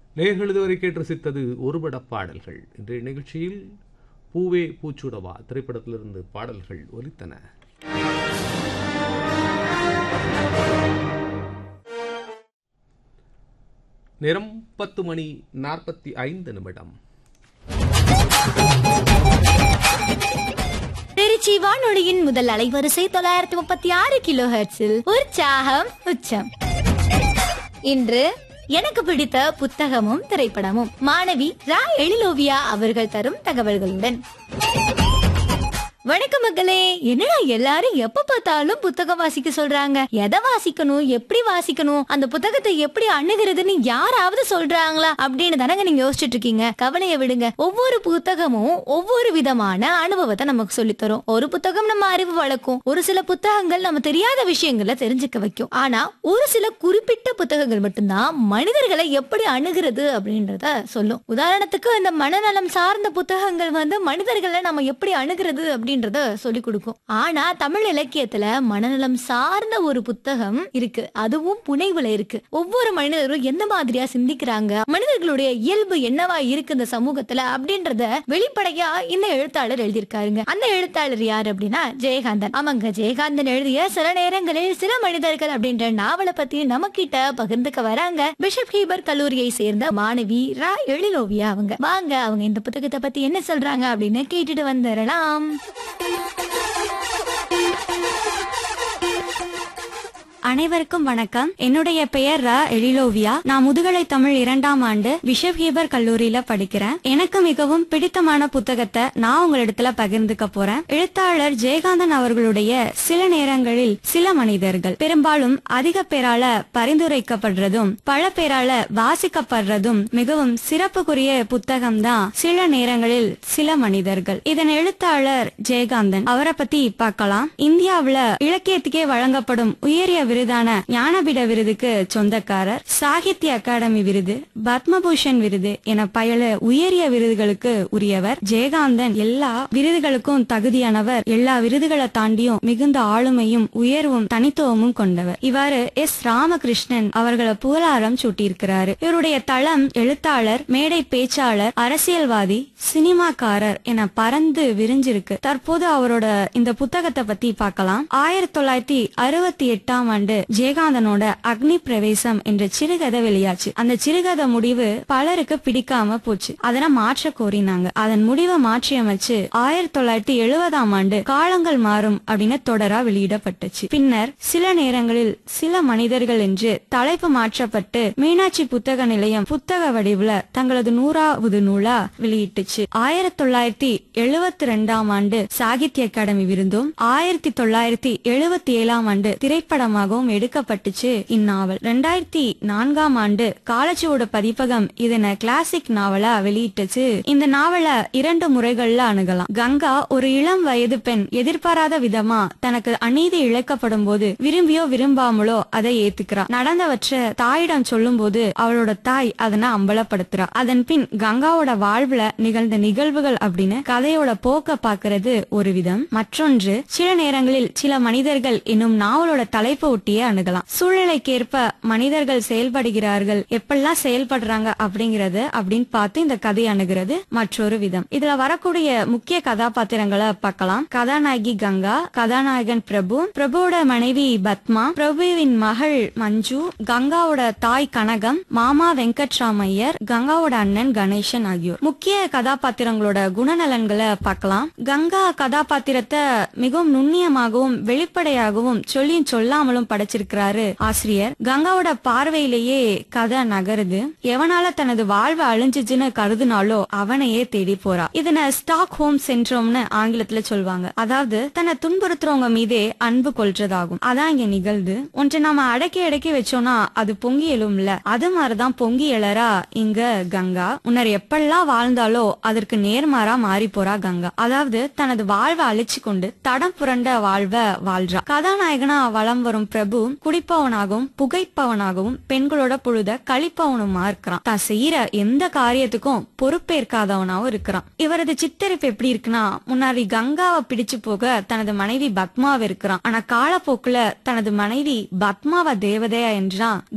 நேர்கள் இதுவரை கேட்டு ரசித்தது ஒருபட பாடல்கள் இன்றைய நிகழ்ச்சியில் பூவே பூச்சுடவா திரைப்படத்திலிருந்து பாடல்கள் ஒலித்தன நேரம் பத்து மணி நாற்பத்தி ஐந்து நிமிடம் திருச்சி வானொலியின் முதல் அலைவரிசை தொள்ளாயிரத்தி முப்பத்தி ஆறு கிலோ ஹெர்ட்ஸில் உற்சாகம் உச்சம் இன்று எனக்கு பிடித்த புத்தகமும் திரைப்படமும் மாணவி ரா எழிலோவியா அவர்கள் தரும் தகவல்களுடன் வணக்கம் மக்களே என்னடா எல்லாரும் எப்ப பார்த்தாலும் புத்தகம் வாசிக்க சொல்றாங்க எதை வாசிக்கணும் எப்படி வாசிக்கணும் அந்த புத்தகத்தை எப்படி அணுகிறதுன்னு யாராவது சொல்றாங்களா அப்படின்னு தானங்க நீங்க யோசிச்சுட்டு இருக்கீங்க கவலையை விடுங்க ஒவ்வொரு புத்தகமும் ஒவ்வொரு விதமான அனுபவத்தை நமக்கு சொல்லித் தரும் ஒரு புத்தகம் நம்ம அறிவு வளர்க்கும் ஒரு சில புத்தகங்கள் நம்ம தெரியாத விஷயங்களை தெரிஞ்சுக்க வைக்கும் ஆனா ஒரு சில குறிப்பிட்ட புத்தகங்கள் மட்டும்தான் மனிதர்களை எப்படி அணுகிறது அப்படின்றத சொல்லும் உதாரணத்துக்கு இந்த மனநலம் சார்ந்த புத்தகங்கள் வந்து மனிதர்களை நம்ம எப்படி அணுகிறது அப்படின்றத சொல்லி கொடுக்கும் ஆனா தமிழ் இலக்கியத்துல மனநலம் சார்ந்த ஒரு புத்தகம் இருக்கு அதுவும் புனைவுல இருக்கு ஒவ்வொரு மனிதரும் எந்த மாதிரியா சிந்திக்கிறாங்க மனிதர்களுடைய இயல்பு என்னவா இருக்கு இந்த சமூகத்துல அப்படின்றத வெளிப்படையா இந்த எழுத்தாளர் எழுதியிருக்காருங்க அந்த எழுத்தாளர் யார் அப்படின்னா ஜெயகாந்தன் ஆமாங்க ஜெயகாந்தன் எழுதிய சில நேரங்களில் சில மனிதர்கள் அப்படின்ற நாவலை பத்தி நம்ம கிட்ட பகிர்ந்துக்க வராங்க பிஷப் ஹீபர் கல்லூரியை சேர்ந்த மாணவி ரா எழிலோவியா அவங்க வாங்க அவங்க இந்த புத்தகத்தை பத்தி என்ன சொல்றாங்க அப்படின்னு கேட்டுட்டு வந்துடலாம் அனைவருக்கும் வணக்கம் என்னுடைய பெயர் ர எழிலோவியா நான் முதுகலை தமிழ் இரண்டாம் ஆண்டு பிஷப் ஹீபர் கல்லூரியில படிக்கிறேன் எனக்கு மிகவும் பிடித்தமான புத்தகத்தை நான் உங்களிடத்துல பகிர்ந்துக்க போறேன் எழுத்தாளர் ஜெயகாந்தன் அவர்களுடைய சில நேரங்களில் சில மனிதர்கள் பெரும்பாலும் அதிக பேரால பரிந்துரைக்கப்படுறதும் பல பேரால வாசிக்கப்படுறதும் மிகவும் சிறப்புக்குரிய புத்தகம் தான் சில நேரங்களில் சில மனிதர்கள் இதன் எழுத்தாளர் ஜெயகாந்தன் அவரை பத்தி பார்க்கலாம் இந்தியாவுல இலக்கியத்துக்கே வழங்கப்படும் உயரிய விருதான ஞானபீட விருதுக்கு சொந்தக்காரர் சாகித்ய அகாடமி விருது பத்மபூஷன் விருது என பல உயரிய விருதுகளுக்கு உரியவர் ஜெயகாந்தன் எல்லா விருதுகளுக்கும் தகுதியானவர் எல்லா விருதுகளை தாண்டியும் மிகுந்த ஆளுமையும் உயர்வும் தனித்துவமும் கொண்டவர் இவ்வாறு எஸ் ராமகிருஷ்ணன் அவர்களை புகழாரம் சூட்டியிருக்கிறாரு இவருடைய தளம் எழுத்தாளர் மேடை பேச்சாளர் அரசியல்வாதி சினிமாக்காரர் என பறந்து விரிஞ்சிருக்கு தற்போது அவரோட இந்த புத்தகத்தை பத்தி பார்க்கலாம் ஆயிரத்தி தொள்ளாயிரத்தி அறுபத்தி எட்டாம் ஆண்டு ஜெயகாந்தனோட அக்னி பிரவேசம் என்ற சிறுகதை வெளியாச்சு அந்த சிறுகதை முடிவு பலருக்கு பிடிக்காம போச்சு அதனை மாற்ற கோரினாங்க அதன் முடிவை மாற்றி அமைச்சு ஆயிரத்தி தொள்ளாயிரத்தி எழுபதாம் ஆண்டு காலங்கள் மாறும் அப்படின்னு தொடரா வெளியிடப்பட்டுச்சு பின்னர் சில நேரங்களில் சில மனிதர்கள் என்று தலைப்பு மாற்றப்பட்டு மீனாட்சி புத்தக நிலையம் புத்தக வடிவுல தங்களது நூறாவது நூலா வெளியிட்டுச்சு ஆயிரத்தி தொள்ளாயிரத்தி எழுபத்தி ரெண்டாம் ஆண்டு சாகித்ய அகாடமி விருந்தும் ஆயிரத்தி தொள்ளாயிரத்தி எழுபத்தி ஏழாம் ஆண்டு திரைப்படமாகவும் எடுக்கப்பட்டுச்சு இந்நாவல் ரெண்டாயிரத்தி நான்காம் ஆண்டு காலச்சுவோட பதிப்பகம் இதனை கிளாசிக் நாவலா வெளியிட்டுச்சு இந்த நாவலை இரண்டு முறைகள்ல அணுகலாம் கங்கா ஒரு இளம் வயது பெண் எதிர்பாராத விதமா தனக்கு அநீதி இழைக்கப்படும் போது விரும்பியோ விரும்பாமலோ அதை ஏத்துக்கிறா நடந்தவற்றை தாயிடம் சொல்லும் போது அவளோட தாய் அதனை அம்பலப்படுத்துறா அதன் பின் கங்காவோட வாழ்வுல நிகழ்ந்த நிகழ்வுகள் அப்படின்னு கதையோட போக்க பாக்குறது ஒரு விதம் மற்றொன்று சில நேரங்களில் சில மனிதர்கள் என்னும் நாவலோட தலைப்பு ஒட்டியே அணுகலாம் சூழ்நிலைக்கேற்ப மனிதர்கள் செயல்படுகிறார்கள் எப்பெல்லாம் செயல்படுறாங்க அப்படிங்கறது அப்படின்னு பார்த்து இந்த கதை அணுகிறது மற்றொரு விதம் இதுல வரக்கூடிய முக்கிய கதாபாத்திரங்களை பார்க்கலாம் கதாநாயகி கங்கா கதாநாயகன் பிரபு பிரபுவோட மனைவி பத்மா பிரபுவின் மகள் மஞ்சு கங்காவோட தாய் கனகம் மாமா வெங்கட்ராமையர் கங்காவோட அண்ணன் கணேசன் ஆகியோர் முக்கிய கதாபாத்திரங்களோட குணநலன்களை பார்க்கலாம் கங்கா கதாபாத்திரத்தை மிகவும் நுண்ணியமாகவும் வெளிப்படையாகவும் சொல்லியும் சொல்லாமலும் படைச்சிருக்கிறாரு ஆசிரியர் கங்காவோட பார்வையிலேயே கதை நகருது எவனால தனது வாழ்வை அழிஞ்சிச்சுன்னு கருதுனாலோ அவனையே தேடி போறா இதனை ஸ்டாக் ஹோம் சென்ட்ரோம்னு ஆங்கிலத்துல சொல்லுவாங்க அதாவது தன்னை துன்புறுத்துறவங்க மீதே அன்பு கொள்றதாகும் அதான் இங்க நிகழ்து ஒன்றை நாம அடக்கி அடக்கி வச்சோம்னா அது பொங்கி எழும்ல அது மாதிரிதான் பொங்கி எழறா இங்க கங்கா முன்னர் எப்பெல்லாம் வாழ்ந்தாலோ அதற்கு நேர்மாறா மாறி போறா கங்கா அதாவது தனது வாழ்வை அழிச்சு கொண்டு தடம் புரண்ட வாழ்வை வாழ்றா கதாநாயகனா வலம் வரும் பிரபு குடிப்பவனாகவும் புகைப்பவனாகவும் பெண்களோட பொழுத கழிப்பவனுமா இருக்கிறான் தான் செய்யற எந்த காரியத்துக்கும் பொறுப்பேற்காதவனாவும் இருக்கிறான் இவரது சித்தரிப்பு எப்படி இருக்குன்னா முன்னாடி கங்காவை பிடிச்சு போக தனது மனைவி பத்மாவை இருக்கிறான் ஆனா காலப்போக்குல தனது மனைவி பத்மாவ தேவதையா என்றா